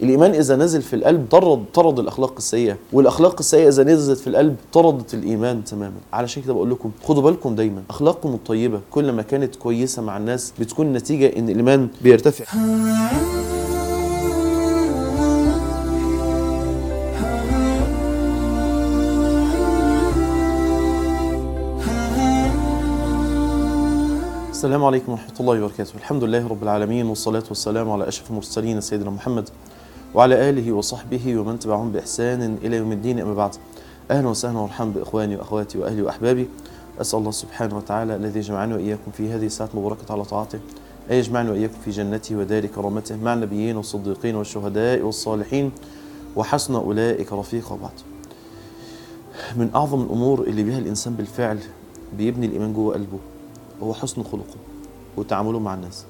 الايمان اذا نزل في القلب طرد طرد الاخلاق السيئه والاخلاق السيئه اذا نزلت في القلب طردت الايمان تماما علشان كده بقول لكم خدوا بالكم دايما اخلاقكم الطيبه كل ما كانت كويسه مع الناس بتكون نتيجه ان الايمان بيرتفع السلام عليكم ورحمة الله وبركاته الحمد لله رب العالمين والصلاة والسلام على أشرف المرسلين سيدنا محمد وعلى آله وصحبه ومن تبعهم بإحسان إلى يوم الدين أما بعد أهلا وسهلا ومرحبا بإخواني وأخواتي وأهلي وأحبابي أسأل الله سبحانه وتعالى الذي جمعني وإياكم في هذه الساعة المباركة على طاعته أن يجمعني وإياكم في جنته ودار كرامته مع النبيين والصديقين والشهداء والصالحين وحسن أولئك رفيقا بعد من أعظم الأمور اللي بها الإنسان بالفعل بيبني الإيمان جوه قلبه هو حسن خلقه وتعامله مع الناس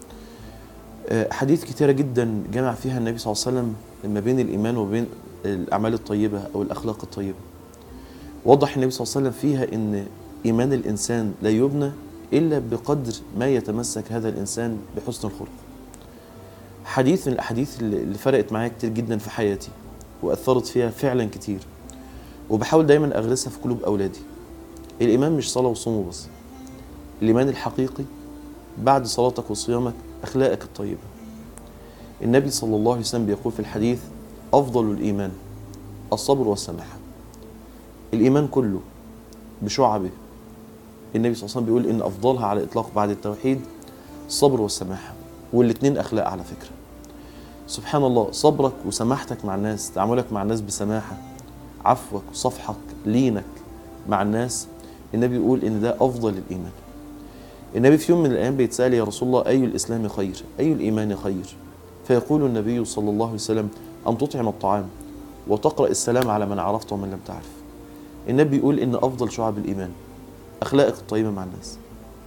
آه، حديث كتيرة جدا جمع فيها النبي صلى الله عليه وسلم ما بين الإيمان وبين الأعمال الطيبة أو الأخلاق الطيبة وضح النبي صلى الله عليه وسلم فيها أن إيمان الإنسان لا يبنى إلا بقدر ما يتمسك هذا الإنسان بحسن الخلق حديث من الأحاديث اللي اللي فرقت معايا كتير جدا في حياتي وأثرت فيها فعلا كتير وبحاول دايما أغرسها في قلوب أولادي الإيمان مش صلاة وصوم بس الإيمان الحقيقي بعد صلاتك وصيامك أخلاقك الطيبة النبي صلى الله عليه وسلم بيقول في الحديث أفضل الإيمان الصبر والسماحة الإيمان كله بشعبه النبي صلى الله عليه وسلم بيقول إن أفضلها على الإطلاق بعد التوحيد الصبر والسماحة والاتنين أخلاق على فكرة سبحان الله صبرك وسماحتك مع الناس تعاملك مع الناس بسماحة عفوك وصفحك لينك مع الناس النبي يقول إن ده أفضل الإيمان النبي في يوم من الأيام بيتسأل يا رسول الله أي الإسلام خير أي الإيمان خير فيقول النبي صلى الله عليه وسلم أن تطعم الطعام وتقرأ السلام على من عرفت ومن لم تعرف النبي يقول إن أفضل شعب الإيمان أخلاقك الطيبة مع الناس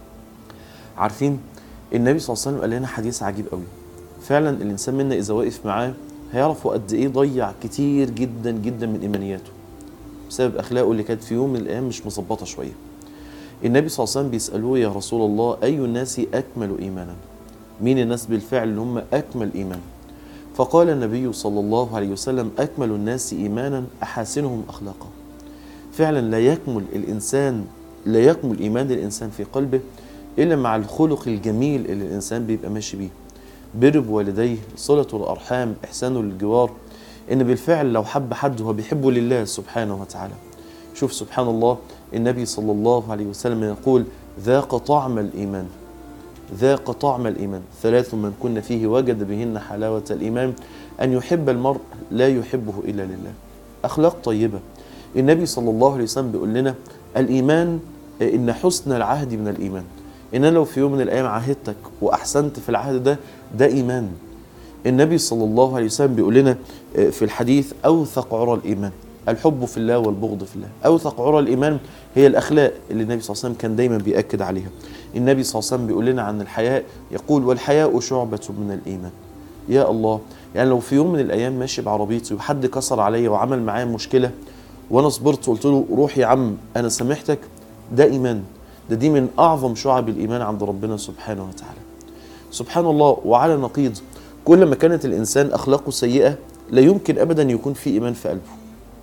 عارفين النبي صلى الله عليه وسلم قال لنا حديث عجيب قوي فعلا الإنسان منا إذا وقف معاه هيعرف قد إيه ضيع كتير جدا جدا من إيمانياته بسبب أخلاقه اللي كانت في يوم من الأيام مش مظبطة شوية النبي صلى الله عليه وسلم بيسألوه يا رسول الله أي الناس أكمل إيمانا مين الناس بالفعل اللي هم أكمل إيمان فقال النبي صلى الله عليه وسلم أكمل الناس إيمانا أحاسنهم أخلاقا فعلا لا يكمل الإنسان لا يكمل إيمان الإنسان في قلبه إلا مع الخلق الجميل اللي الإنسان بيبقى ماشي بيه بر بوالديه صلة الأرحام إحسانه للجوار إن بالفعل لو حب حد هو بيحبه لله سبحانه وتعالى شوف سبحان الله النبي صلى الله عليه وسلم يقول ذاق طعم الإيمان ذاق طعم الإيمان ثلاث من كن فيه وجد بهن حلاوة الإيمان أن يحب المرء لا يحبه إلا لله أخلاق طيبة النبي صلى الله عليه وسلم بيقول لنا الإيمان إن حسن العهد من الإيمان إن أنا لو في يوم من الأيام عاهدتك وأحسنت في العهد ده ده إيمان النبي صلى الله عليه وسلم بيقول لنا في الحديث أوثق عرى الإيمان الحب في الله والبغض في الله أوثق عرى الإيمان هي الأخلاق اللي النبي صلى الله عليه وسلم كان دايما بيأكد عليها النبي صلى الله عليه وسلم بيقول لنا عن الحياء يقول والحياء شعبة من الإيمان يا الله يعني لو في يوم من الأيام ماشي بعربيتي وحد كسر عليا وعمل معايا مشكلة وأنا صبرت وقلت له روح يا عم أنا سامحتك ده إيمان ده دي من أعظم شعب الإيمان عند ربنا سبحانه وتعالى سبحان الله وعلى نقيض كل ما كانت الإنسان أخلاقه سيئة لا يمكن أبدا يكون في إيمان في قلبه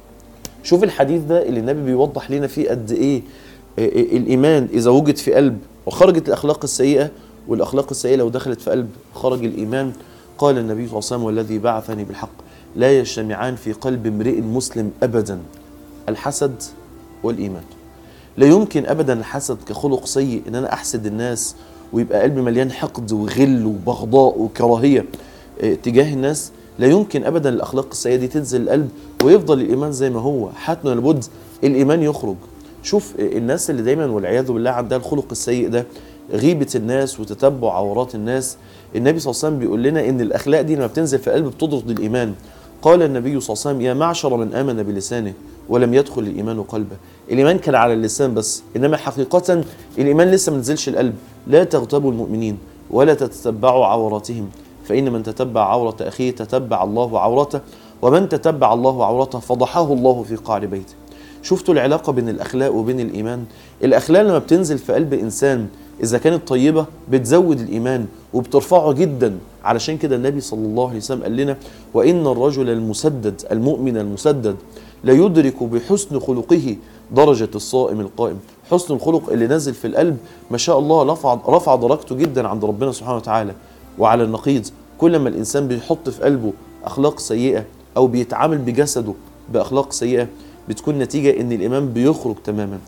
شوف الحديث ده اللي النبي بيوضح لنا فيه قد ايه الايمان اذا وجد في قلب وخرجت الاخلاق السيئه والاخلاق السيئه لو دخلت في قلب خرج الايمان قال النبي صلى الله عليه وسلم والذي بعثني بالحق لا يجتمعان في قلب امرئ مسلم ابدا الحسد والايمان لا يمكن ابدا الحسد كخلق سيء ان انا احسد الناس ويبقى قلبي مليان حقد وغل وبغضاء وكراهيه تجاه الناس لا يمكن ابدا الاخلاق السيئه دي تنزل القلب ويفضل الايمان زي ما هو حتما لابد الايمان يخرج شوف الناس اللي دايما والعياذ بالله عندها الخلق السيء ده غيبه الناس وتتبع عورات الناس النبي صلى الله عليه وسلم بيقول لنا ان الاخلاق دي لما بتنزل في القلب بتطرد الايمان قال النبي صلى الله عليه وسلم يا معشر من امن بلسانه ولم يدخل الايمان قلبه الايمان كان على اللسان بس انما حقيقه الايمان لسه ما نزلش القلب لا تغتابوا المؤمنين ولا تتبعوا عوراتهم فإن من تتبع عورة أخيه تتبع الله عورته ومن تتبع الله عورته فضحه الله في قعر بيته شفتوا العلاقة بين الأخلاق وبين الإيمان الأخلاق لما بتنزل في قلب إنسان اذا كانت طيبه بتزود الايمان وبترفعه جدا علشان كده النبي صلى الله عليه وسلم قال لنا وان الرجل المسدد المؤمن المسدد لا يدرك بحسن خلقه درجة الصائم القائم حسن الخلق اللي نزل في القلب ما شاء الله رفع رفع درجته جدا عند ربنا سبحانه وتعالى وعلى النقيض كل ما الانسان بيحط في قلبه اخلاق سيئه او بيتعامل بجسده باخلاق سيئه بتكون نتيجه ان الايمان بيخرج تماما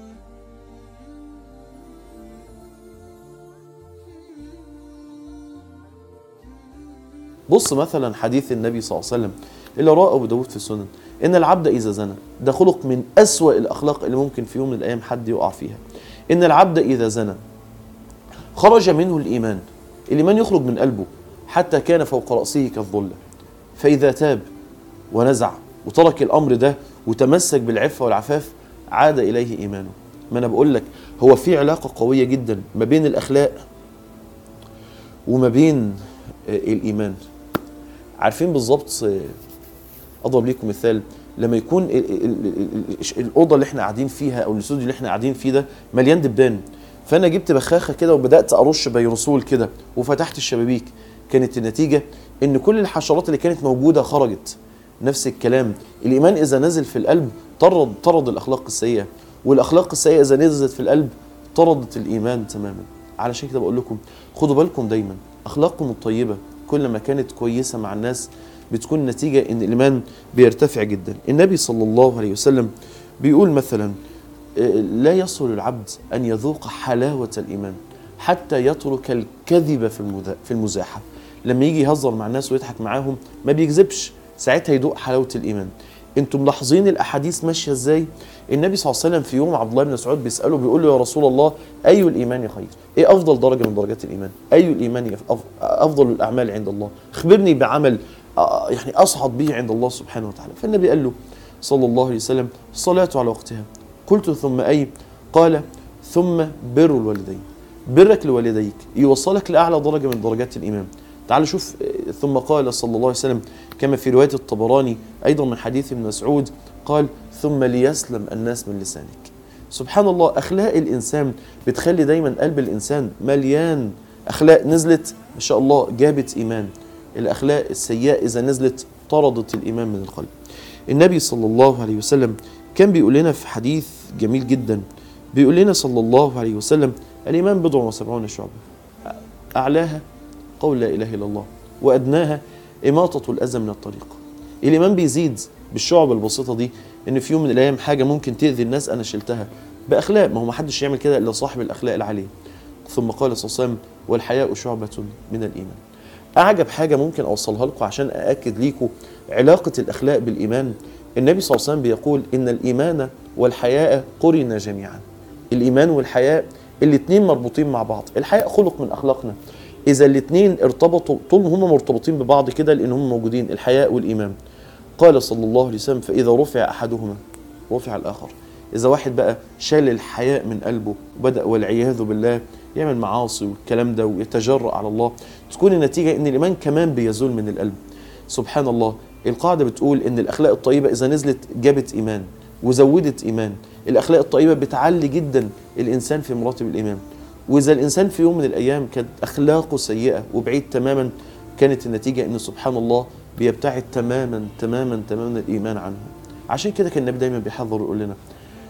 بص مثلا حديث النبي صلى الله عليه وسلم اللي رواه ابو داود في السنن ان العبد اذا زنى ده خلق من اسوا الاخلاق اللي ممكن في يوم من الايام حد يقع فيها ان العبد اذا زنى خرج منه الايمان الايمان يخرج من قلبه حتى كان فوق راسه كالظله فاذا تاب ونزع وترك الامر ده وتمسك بالعفه والعفاف عاد اليه ايمانه ما انا بقول لك هو في علاقه قويه جدا ما بين الاخلاق وما بين آه، الايمان عارفين بالظبط آه، اضرب لكم مثال لما يكون ال- ال- ال- ال- الاوضه اللي احنا قاعدين فيها او الاستوديو اللي احنا قاعدين فيه ده مليان دبان فانا جبت بخاخه كده وبدات ارش بيروسول كده وفتحت الشبابيك كانت النتيجه ان كل الحشرات اللي كانت موجوده خرجت نفس الكلام الايمان اذا نزل في القلب طرد طرد الاخلاق السيئه والاخلاق السيئه اذا نزلت في القلب طردت الايمان تماما علشان كده بقول لكم خدوا بالكم دايما اخلاقكم الطيبه كل ما كانت كويسه مع الناس بتكون نتيجه ان الايمان بيرتفع جدا النبي صلى الله عليه وسلم بيقول مثلا آه، لا يصل العبد ان يذوق حلاوه الايمان حتى يترك الكذب في المذا- في المزاحه لما يجي يهزر مع الناس ويضحك معاهم ما بيكذبش ساعتها يدوق حلاوه الايمان انتم ملاحظين الاحاديث ماشيه ازاي النبي صلى الله عليه وسلم في يوم عبد الله بن مسعود بيساله بيقول له يا رسول الله اي الايمان خير ايه افضل درجه من درجات الايمان اي الايمان أف- افضل الاعمال عند الله اخبرني بعمل آه، يعني اصعد به عند الله سبحانه وتعالى فالنبي قال له صلى الله عليه وسلم الصلاه على وقتها قلت ثم اي قال ثم بر الوالدين برك لوالديك يوصلك لاعلى درجه من درجات الايمان تعال شوف آه، ثم قال صلى الله عليه وسلم كما في روايه الطبراني ايضا من حديث ابن مسعود قال ثم ليسلم الناس من لسانك سبحان الله اخلاق الانسان بتخلي دايما قلب الانسان مليان اخلاق نزلت ما شاء الله جابت ايمان الاخلاق السيئه اذا نزلت طردت الايمان من القلب النبي صلى الله عليه وسلم كان بيقول لنا في حديث جميل جدا بيقول لنا صلى الله عليه وسلم الايمان بضع وسبعون شعبه اعلاها قول لا اله الا الله وادناها اماطه الاذى من الطريق الايمان بيزيد بالشعب البسيطه دي ان في يوم من الايام حاجه ممكن تاذي الناس انا شلتها باخلاق ما هو ما حدش يعمل كده الا صاحب الاخلاق العاليه ثم قال صلى الله عليه وسلم والحياء شعبه من الايمان اعجب حاجه ممكن اوصلها لكم عشان ااكد ليكم علاقه الاخلاق بالايمان النبي صلى الله عليه وسلم بيقول ان الايمان والحياء قرنا جميعا الايمان والحياء الاثنين مربوطين مع بعض الحياء خلق من اخلاقنا اذا الاثنين ارتبطوا طول ما هم مرتبطين ببعض كده لان هم موجودين الحياء والايمان قال صلى الله عليه وسلم فاذا رفع احدهما رفع الاخر اذا واحد بقى شال الحياء من قلبه وبدا والعياذ بالله يعمل معاصي والكلام ده ويتجرأ على الله تكون النتيجه ان الايمان كمان بيزول من القلب سبحان الله القاعده بتقول ان الاخلاق الطيبه اذا نزلت جابت ايمان وزودت ايمان الاخلاق الطيبه بتعلي جدا الانسان في مراتب الايمان واذا الانسان في يوم من الايام كانت اخلاقه سيئه وبعيد تماما كانت النتيجه ان سبحان الله بيبتعد تماما تماما تماما الايمان عنه عشان كده كان النبي دايما بيحذر ويقول لنا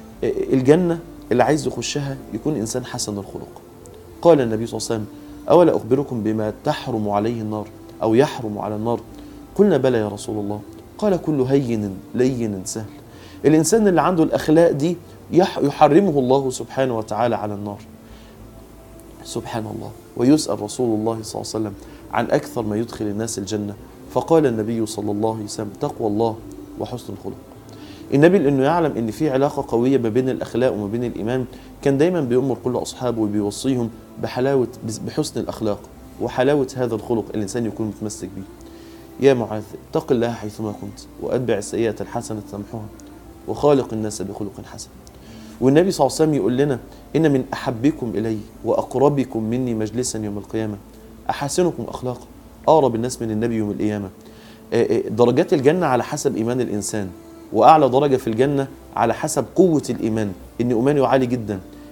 الجنه اللي عايز يخشها يكون انسان حسن الخلق قال النبي صلى الله عليه وسلم اولا اخبركم بما تحرم عليه النار او يحرم على النار قلنا بلى يا رسول الله قال كل هين لين سهل الانسان اللي عنده الاخلاق دي يح- يحرمه الله سبحانه وتعالى على النار سبحان الله ويسأل رسول الله صلى الله عليه وسلم عن أكثر ما يدخل الناس الجنة فقال النبي صلى الله عليه وسلم تقوى الله وحسن الخلق النبي لأنه يعلم أن في علاقة قوية ما بين الأخلاق وما بين الإيمان كان دايما بيأمر كل أصحابه وبيوصيهم بحلاوة بحسن الأخلاق وحلاوة هذا الخلق الإنسان يكون متمسك به يا معاذ اتق الله حيثما كنت وأتبع السيئة الحسنة تمحوها وخالق الناس بخلق حسن والنبي صلى الله عليه وسلم يقول لنا إن من أحبكم إلي وأقربكم مني مجلسا يوم القيامة أحسنكم أخلاقا أقرب الناس من النبي يوم القيامة آه، آه، درجات الجنة على حسب إيمان الإنسان وأعلى درجة في الجنة على حسب قوة الإيمان إن إيمانه عالي جدا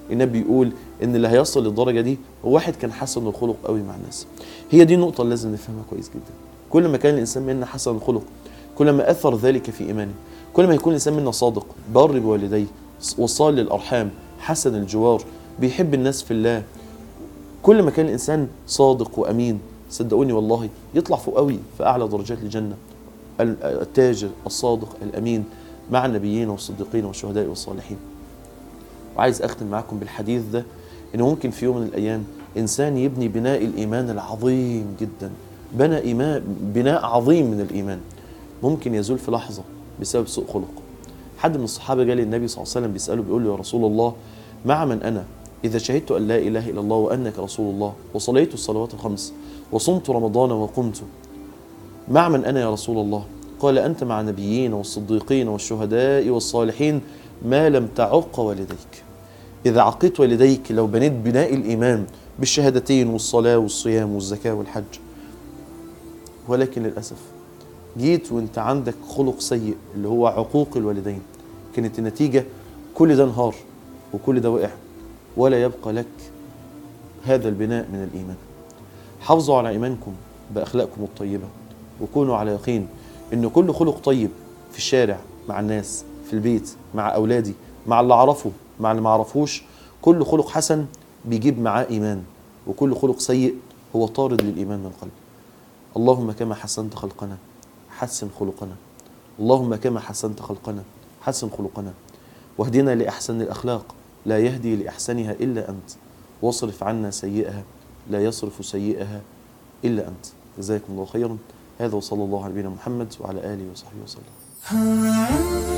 النبي بيقول ان اللي هيصل للدرجه دي هو واحد كان حسن الخلق قوي مع الناس هي دي النقطه اللي لازم نفهمها كويس جدا كل ما كان الانسان منا حسن الخلق كل ما اثر ذلك في ايمانه كل ما يكون الانسان منا صادق بار بوالديه وصال للارحام حسن الجوار بيحب الناس في الله كل ما كان الانسان صادق وامين صدقوني والله يطلع فوق قوي في اعلى درجات الجنه التاجر الصادق الامين مع النبيين والصديقين والشهداء والصالحين وعايز اختم معاكم بالحديث ده ان ممكن في يوم من الايام انسان يبني بناء الايمان العظيم جدا بنى ايمان بناء عظيم من الايمان ممكن يزول في لحظه بسبب سوء خلق حد من الصحابه جاء للنبي صلى الله عليه وسلم بيساله بيقول له يا رسول الله مع من انا اذا شهدت ان لا اله الا الله وانك رسول الله وصليت الصلوات الخمس وصمت رمضان وقمت مع من انا يا رسول الله قال انت مع النبيين والصديقين والشهداء والصالحين ما لم تعق والديك إذا عقيت والديك لو بنيت بناء الإيمان بالشهادتين والصلاة والصيام والزكاة والحج ولكن للأسف جيت وانت عندك خلق سيء اللي هو عقوق الوالدين كانت النتيجة كل ده انهار وكل ده وقع ولا يبقى لك هذا البناء من الإيمان حافظوا على إيمانكم بأخلاقكم الطيبة وكونوا على يقين إن كل خلق طيب في الشارع مع الناس في البيت مع أولادي مع اللي أعرفه مع اللي ما أعرفوش كل خلق حسن بيجيب معاه إيمان وكل خلق سيء هو طارد للإيمان من القلب اللهم كما حسنت خلقنا حسن خلقنا اللهم كما حسنت خلقنا حسن خلقنا واهدنا لأحسن الأخلاق لا يهدي لأحسنها إلا أنت واصرف عنا سيئها لا يصرف سيئها إلا أنت جزاكم الله خيرا هذا وصلى الله على نبينا محمد وعلى آله وصحبه وسلم